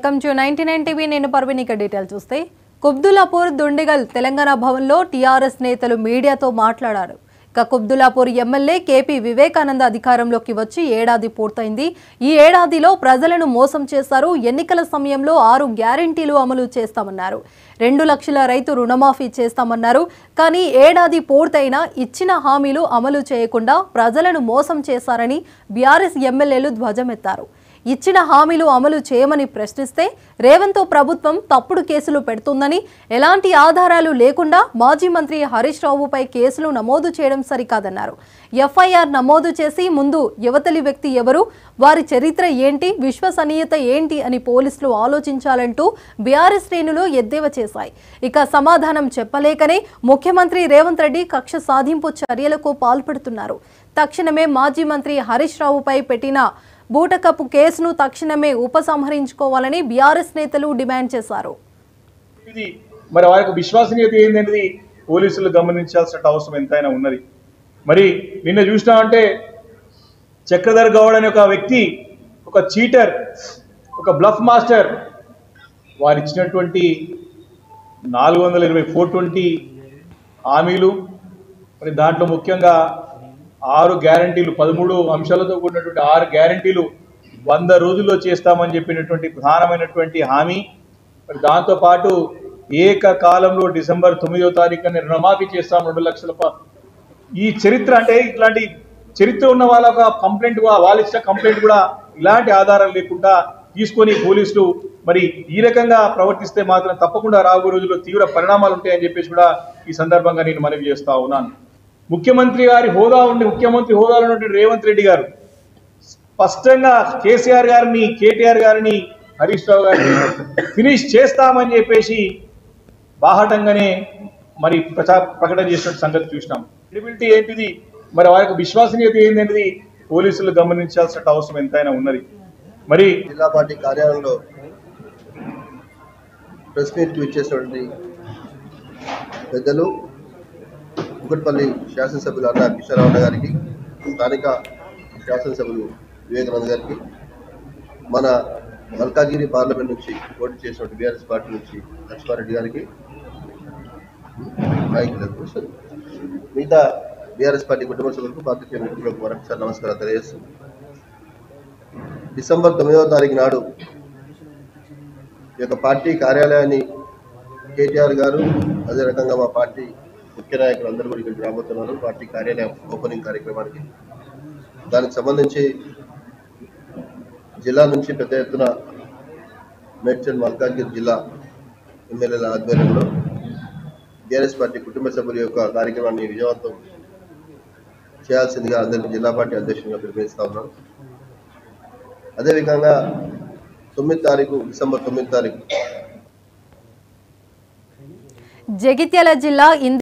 Welcome to ninety nine TV నేను పర్వీన్ ఇక detail చూస్తే కుబ్దులాపూర్ దుండిగల్ తెలంగాణ భవన్లో టీఆర్ఎస్ నేతలు మీడియాతో మాట్లాడారు ఇక కుబ్దులాపూర్ ఎమ్మెల్యే కేపీ వివేకానంద అధికారంలోకి వచ్చి ఏడాది పూర్తయింది ఈ ఏడాదిలో ప్రజలను మోసం చేశారు ఎన్నికల సమయంలో ఆరు గ్యారంటీలు అమలు చేస్తామన్నారు రెండు లక్షల రైతు రుణమాఫీ చేస్తామన్నారు కానీ ఏడాది పూర్తయినా ఇచ్చిన హామీలు అమలు చేయకుండా ప్రజలను మోసం చేశారని బీఆర్ఎస్ ఎమ్మెల్యేలు ధ్వజమెత్తారు ఇచ్చిన హామీలు అమలు చేయమని ప్రశ్నిస్తే రేవంత్ ప్రభుత్వం తప్పుడు కేసులు పెడుతుందని ఎలాంటి ఆధారాలు లేకుండా మాజీ మంత్రి హరీష్ రావుపై కేసులు నమోదు చేయడం సరికాదన్నారు ఎఫ్ఐఆర్ నమోదు చేసి ముందు యువతలి వ్యక్తి ఎవరు వారి చరిత్ర ఏంటి విశ్వసనీయత ఏంటి అని పోలీసులు ఆలోచించాలంటూ బీఆర్ఎస్ శ్రేణులు ఎద్దేవా చేశాయి ఇక సమాధానం చెప్పలేకనే ముఖ్యమంత్రి రేవంత్ రెడ్డి కక్ష సాధింపు చర్యలకు పాల్పడుతున్నారు తక్షణమే మాజీ మంత్రి హరీష్ రావుపై పెట్టిన బూటకప్పు కేసును తక్షణమే ఉపసంహరించుకోవాలని బీఆర్ఎస్ నేతలు డిమాండ్ చేశారు ఇది మరి వారి యొక్క విశ్వసనీయత ఏందనేది పోలీసులు గమనించాల్సిన అవసరం ఎంతైనా ఉన్నది మరి నిన్న చూసినామంటే చక్రధర్ గౌడ్ అనే ఒక వ్యక్తి ఒక చీటర్ ఒక బ్లఫ్ మాస్టర్ వారు ఇచ్చినటువంటి నాలుగు వందల ఇరవై ఫోర్ ట్వంటీ హామీలు మరి దాంట్లో ముఖ్యంగా ఆరు గ్యారంటీలు పదమూడు అంశాలతో కూడినటువంటి ఆరు గ్యారంటీలు వంద రోజుల్లో చేస్తామని చెప్పినటువంటి ప్రధానమైనటువంటి హామీ మరి దాంతోపాటు ఏకకాలంలో డిసెంబర్ తొమ్మిదో తారీఖున రుణమాఫీ చేస్తాం రెండు లక్షల ప- ఈ చరిత్ర అంటే ఇట్లాంటి చరిత్ర ఉన్న వాళ్ళ ఒక కంప్లైంట్ కూడా వాళ్ళు ఇచ్చిన కంప్లైంట్ కూడా ఇలాంటి ఆధారాలు లేకుండా తీసుకొని పోలీసులు మరి ఈ రకంగా ప్రవర్తిస్తే మాత్రం తప్పకుండా రాబోయే రోజుల్లో తీవ్ర పరిణామాలు ఉంటాయని చెప్పేసి కూడా ఈ సందర్భంగా నేను మనవి చేస్తా ఉన్నాను ముఖ్యమంత్రి గారి హోదా ఉండి ముఖ్యమంత్రి హోదాలో ఉన్నటువంటి రేవంత్ రెడ్డి గారు స్పష్టంగా కేసీఆర్ గారిని కేటీఆర్ గారిని హరీష్ రావు గారిని ఫినిష్ చేస్తామని చెప్పేసి బాహటంగానే మరి ప్రచా ప్రకటన చేసినట్టు సంగతి చూసినాం క్రెడిబిలిటీ ఏంటిది మరి వారి యొక్క విశ్వసనీయత ఏంటనేది పోలీసులు గమనించాల్సిన అవసరం ఎంతైనా ఉన్నది మరి జిల్లా పార్టీ కార్యాలయంలో ప్రెస్ మీట్ ఇచ్చేసినటువంటి పెద్దలు కుకట్పల్లి శాసనసభ్యులు అన్న కిషోరరావు గారికి స్థానిక శాసనసభ్యులు వివేకానంద్ గారికి మన మల్కాగిరి పార్లమెంట్ నుంచి పోటీ చేసినటువంటి బీఆర్ఎస్ పార్టీ నుంచి లక్ష్మారెడ్డి గారికి నాయకులకు సరే. మిగతా బీఆర్ఎస్ పార్టీ కుటుంబ సభ్యులకు పార్టీ మిత్రులకు మరొకసారి నమస్కారం తెలియజేస్తూ డిసెంబర్ తొమ్మిదవ తారీఖు నాడు ఈ యొక్క పార్టీ కార్యాలయాన్ని కేటీఆర్ గారు అదే రకంగా మా పార్టీ ముఖ్య నాయకులు అందరూ కూడా ఇక్కడికి రాబోతున్నారు పార్టీ కార్యాలయం ఓపెనింగ్ కార్యక్రమానికి దానికి సంబంధించి జిల్లా నుంచి పెద్ద ఎత్తున మేడ్చల్ మల్కాజ్గిరి జిల్లా ఎమ్మెల్యేల ఆధ్వర్యంలో బీఆర్ఎస్ పార్టీ కుటుంబ సభ్యుల యొక్క కార్యక్రమాన్ని విజయవంతం చేయాల్సిందిగా అందరికీ జిల్లా పార్టీ అధ్యక్షునిగా పిలుపునిస్తా ఉన్నాను అదేవిధంగా తొమ్మిది తారీఖు డిసెంబర్ తొమ్మిది తారీఖు జగిత్యాల జిల్లా ఇంద